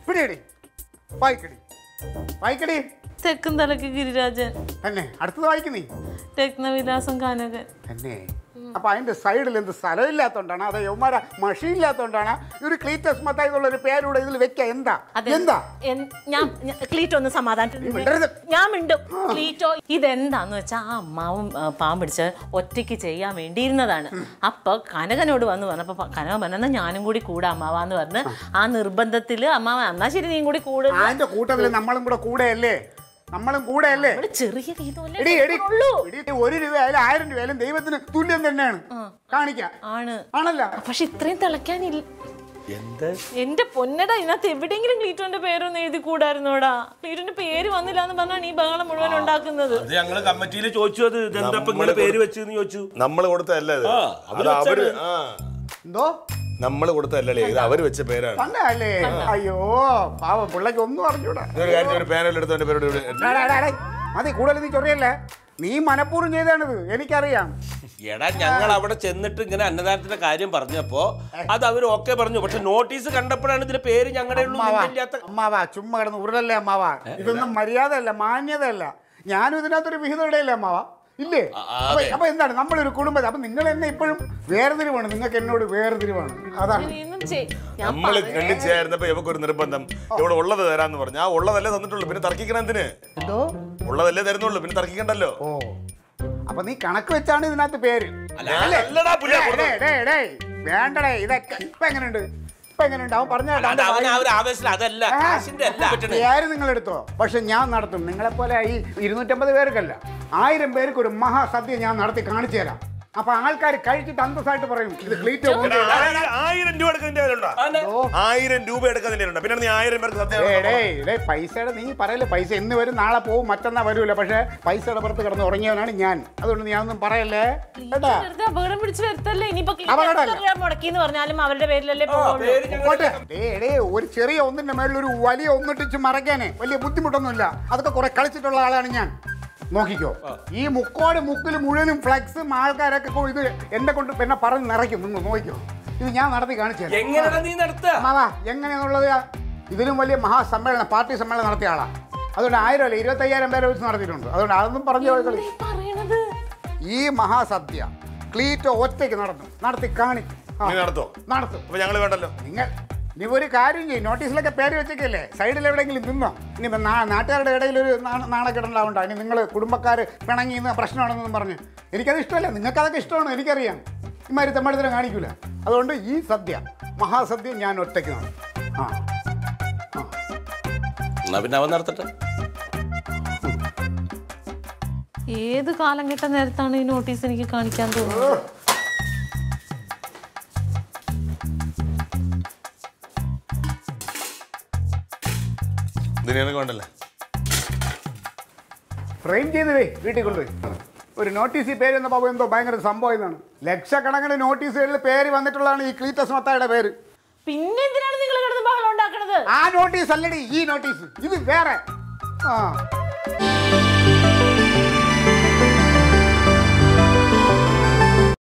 പിടിയടി വായിക്കടി വായിക്കടി തെക്കും തലക്ക് ഗിരിരാജൻ തന്നെ അടുത്തത് വായിക്കുന്നീ രത്നവിലാസം കനകൻ തന്നെ അപ്പൊ അതിന്റെ സൈഡിൽ എന്ത് സ്ഥലമില്ലാത്തോണ്ടാണ് അതോ യൗമാര മഷിയില്ലാത്തോണ്ടാണ് ഒരു ക്ലീറ്റസ് മത്തായി എന്നുള്ള ഒരു പേരൂടെ ഇതിൽ വെക്ക എന്താ എന്താ എൻ- ഞാൻ ഞാൻ- ക്ലീറ്റോ ഒന്ന് സമാധാനത്തിൽ മിണ്ടരുത്. ഞാൻ മിണ്ടും ക്ലീറ്റോ ഇതെന്താന്ന് വെച്ചാൽ ആ അമ്മാവും ആ, പാവം പിടിച്ച് ഒറ്റയ്ക്ക് ചെയ്യാൻ വേണ്ടിയിരുന്നതാണ് അപ്പൊ കനകനോട് വന്ന് പറഞ്ഞപ്പോ പ- കനകൻ പറഞ്ഞാൽ ഞാനും കൂടി കൂടെ അമ്മാവാന്ന് പറഞ്ഞ് ആ നിർബന്ധത്തില് അമ്മാവ എന്നാ ശരി നീയും കൂടി കൂടെ അതിന്റെ കൂട്ടത്തിൽ നമ്മളും കൂടെ കൂടെയല്ലേ നമ്മളും കൂടെയല്ലേ നമ്മള് ചെറിയ വീതമല്ലേ എടി എടി ഉള്ളൂ എടി, ഒരു രൂപയായാലും ആയിരം രൂപയായാലും ദൈവത്തിന് തുല്യം തന്നെയാണ് കാണിക്കാം ആണ് ആണല്ല പക്ഷെ ഇത്രയും തിളയ്ക്കാനില്ല എന്ത് എന്റെ പൊന്നടാ ഇതിനകത്ത് എവിടെയെങ്കിലും ക്ലീറ്റോന്റെ പേരൊന്ന് എഴുതി കൂടായിരുന്നോടാ ക്ലീറ്റോന്റെ പേര് വന്നില്ല എന്ന് പറഞ്ഞാണ് ഈ ബഹളം മുഴുവൻ ഉണ്ടാക്കുന്നത് അത് ഞങ്ങള് കമ്മിറ്റിയിൽ ചോദിച്ചു അത് ഇതെന്താ ഇപ്പൊ ഇങ്ങനെ പേര് വെച്ചെന്ന് ചോദിച്ചു നമ്മൾ കൊടുത്തല്ല ഇത് ആ, അത് അവര് അവര് വെച്ചാണ്. ആ എന്തോ നമ്മൾ കൊടുത്തല്ലേ ഇത് അവര് വെച്ച പേരാണ് തന്നെ അല്ലേ അയ്യോ പാവം പിള്ളക്ക് ഒന്നും അറിഞ്ഞൂടാ ഇതൊരു കാര്യം ഒരു പാനൽ എടുത്ത് എന്റെ പേരോട് ഇവിടെ- ഡാ, ഡാ, ഡാ, ഡാ. മതി കൂടുതൽ നീ ചൊറിയല്ലേ നീ മനഃപൂർവ്വം ചെയ്താണിത് എനിക്കറിയാം എടാ ഞങ്ങൾ അവിടെ ചെന്നിട്ട് ഇങ്ങനെ അന്നദാനത്തിന്റെ കാര്യം പറഞ്ഞപ്പോ അത് അവർ ഓക്കെ പറഞ്ഞു പക്ഷെ നോട്ടീസ് കണ്ടപ്പോഴാണ് ഇതിന്റെ പേര് ഞങ്ങളുടെ ഉള്ളൂ അമ്മാവാ നിന്റെ ഇല്ലാത്ത അമ്മാവാ ചുമ്മാ കിടന്ന് ഉരുളല്ലേ അമ്മാവാ ഇതൊന്നും മര്യാദയല്ല മാന്യതയല്ല ഞാനും ഇതിനകത്തൊരു വിഹിതം ഇടയില്ല അമ്മാവാ ഇല്ലേ അപ്പൊ അപ്പൊ എന്താണ് നമ്മളൊരു കുടുംബം അപ്പൊ നിങ്ങൾ എന്നെ ഇപ്പോഴും വേർതിരിവാണ് നിങ്ങൾക്ക് എന്നോട് വേർതിരിവാണ് അതാണ് ഇനിയൊന്നും ചെയ്- ഞാൻ നമ്മള് രണ്ടും ചേർന്നപ്പോ ഇവക്ക് ഒരു നിർബന്ധം ഇവിടെ ഉള്ളത് തരാന്ന് പറഞ്ഞു ആ ഉള്ളതല്ലേ തന്നിട്ടുള്ളൂ പിന്നെ തർക്കിക്കണം എന്തിന് എന്തോ ഉള്ളതല്ലേ തരുന്നുള്ളൂ പിന്നെ തർക്കിക്കണ്ടല്ലോ ഓ അപ്പൊ നീ കണക്ക് വെച്ചാണ് ഇതിനകത്ത് പേര് അല്ലേ? അല്ലടാ പുല്ല ഡേയ്, ഡേയ്, ഡേയ്, ഡേയ്. വേണ്ടടേ ഇതൊക്കെ ഇപ്പൊ എങ്ങനെയുണ്ട് ഇപ്പൊ എങ്ങനെയുണ്ട് അവൻ പറഞ്ഞ അത് അവൻ ആ ഒരു ആവേശത്തിൽ അതല്ല കാശിന്റെ അല്ല പറ്റണേ പേര് നിങ്ങൾ എടുത്തോ പക്ഷെ ഞാൻ നടത്തും നിങ്ങളെ പോലെ ഈ ഇരുന്നൂറ്റമ്പത് പേർക്കല്ല ആയിരം പേർക്ക് ഒരു മഹാസദ്യ ഞാൻ നടത്തി കാണിച്ചു തരാം അപ്പൊ ആൾക്കാർ കഴിച്ചിട്ട് അന്തസ്സായിട്ട് പറയും ഇത് ക്ലീറ്റോ എടാ, ആയിരം- ആയിരം രൂപ എടുക്കുന്നതിന്റെ പേരുണ്ടോ ആയിരം രൂപ എടുക്കുന്നതിന്റെ പേരുണ്ടോ പിന്നെ നീ ആയിരം പേർക്ക് സത്യം ഡേ പൈസയുടെ നീ പറയല്ലേ പൈസ ഇന്ന് വരും നാളെ പോവും മറ്റന്നാ വരൂല പക്ഷെ പൈസയുടെ പുറത്ത് കിടന്ന് ഉറങ്ങിയവനാണ് ഞാൻ അതുകൊണ്ട് ഞാനൊന്നും പറയല്ലേ കേട്ടാ വെറുതെ അപകടം പിടിച്ച് വരുത്തല്ലേ ഇനിയിപ്പോ അപകടമല്ല. ക്ലീറ്റോ മുടക്കി എന്ന് പറഞ്ഞാലും അവരുടെ പേരിലല്ലേ പോകുള്ളൂ പേര് ഞങ്ങൾ പോട്ടെ ഡേ ഡേ ഒരു ചെറിയ ഒന്നിന്റെ മേളിൽ ഒരു വലിയ ഒന്നിട്ടിച്ച് മറയ്ക്കാനേ വലിയ ബുദ്ധിമുട്ടൊന്നുമില്ല അതൊക്കെ കുറെ കളിച്ചിട്ടുള്ള ആളാണ് ഞാൻ നോക്കിക്കോ ഈ മുക്കോട് മുക്കിൽ മുഴുവനും ഫ്ലക്സും ആൾക്കാരൊക്കെ കൊ- ഇത് എന്നെ കൊണ്ട് പിന്നെ പറഞ്ഞ് നിറയ്ക്കും നിങ്ങൾ നോക്കിക്കോ ഇത് ഞാൻ നടത്തി കാണിച്ചു തരാം. എങ്ങനെയാ നീ നടത്തുക മാവാ എങ്ങനെയാന്നുള്ളത് ഇതിലും വലിയ മഹാസമ്മേളനം പാർട്ടി സമ്മേളനം നടത്തിയ ആളാ അതുകൊണ്ട് ആയിരം അല്ല ഇരുപത്തയ്യായിരം പേരെ വെച്ച് നടത്തിയിട്ടുണ്ട് അതുകൊണ്ട് അതൊന്നും പറഞ്ഞു പോയി ഈ പറയണത് ഈ മഹാസദ്യ ക്ലീറ്റോ ഒറ്റയ്ക്ക് നടന്നു നടത്തി കാണിക്കും ആ, നീ നടത്തോ നടത്തും അപ്പൊ ഞങ്ങള് വേണ്ടല്ലോ നിങ്ങൾ നീ ഒരു കാര്യം ചെയ്യും നോട്ടീസിലൊക്കെ പേര് വെച്ചേക്കല്ലേ സൈഡിൽ എവിടെയെങ്കിലും നിന്നോ ഇനി ഇപ്പം നാ- നാട്ടുകാരുടെ ഇടയിൽ ഒരു നാണക്കെട്ടുണ്ടാവണ്ട ഇനി നിങ്ങൾ കുടുംബക്കാർ പിണങ്ങി നിന്ന് പ്രശ്നമാണെന്നും പറഞ്ഞ് എനിക്കത് ഇഷ്ടമല്ല നിങ്ങൾക്ക് അതൊക്കെ ഇഷ്ടമാണ് എനിക്കറിയാം ഇമാരി തെമ്മടുത്തരം കാണിക്കൂല അതുകൊണ്ട് ഈ സദ്യ മഹാസദ്യ ഞാൻ ഒറ്റയ്ക്ക് നടത്തും ആ ആ എന്നാ പിന്നെ അവൻ നടത്തട്ടെ ഏത് കാലം കെട്ട നേരത്താണ് ഈ നോട്ടീസ് എനിക്ക് കാണിക്കാൻ തോന്നുന്നത് ഇതിന് എനിക്ക് വേണ്ടല്ലേ ഫ്രെയിം ചെയ്തതേ വീട്ടിൽ കൊണ്ടുപോയി ഒരു നോട്ടീസ് ഈ പേര് വന്നപ്പോൾ എന്തോ ഭയങ്കര സംഭവം എന്നാണ് ലക്ഷക്കണക്കിന് നോട്ടീസുകളിൽ പേര് വന്നിട്ടുള്ളതാണ് ഈ ക്ലീറ്റസ് മത്തായുടെ പേര് പിന്നെ എന്തിനാണ് നിങ്ങൾ കിടന്ന് ബഹളം ഉണ്ടാക്കണത് ആ നോട്ടീസ് അല്ലടി ഈ നോട്ടീസ് ഇത് വേറെ ആ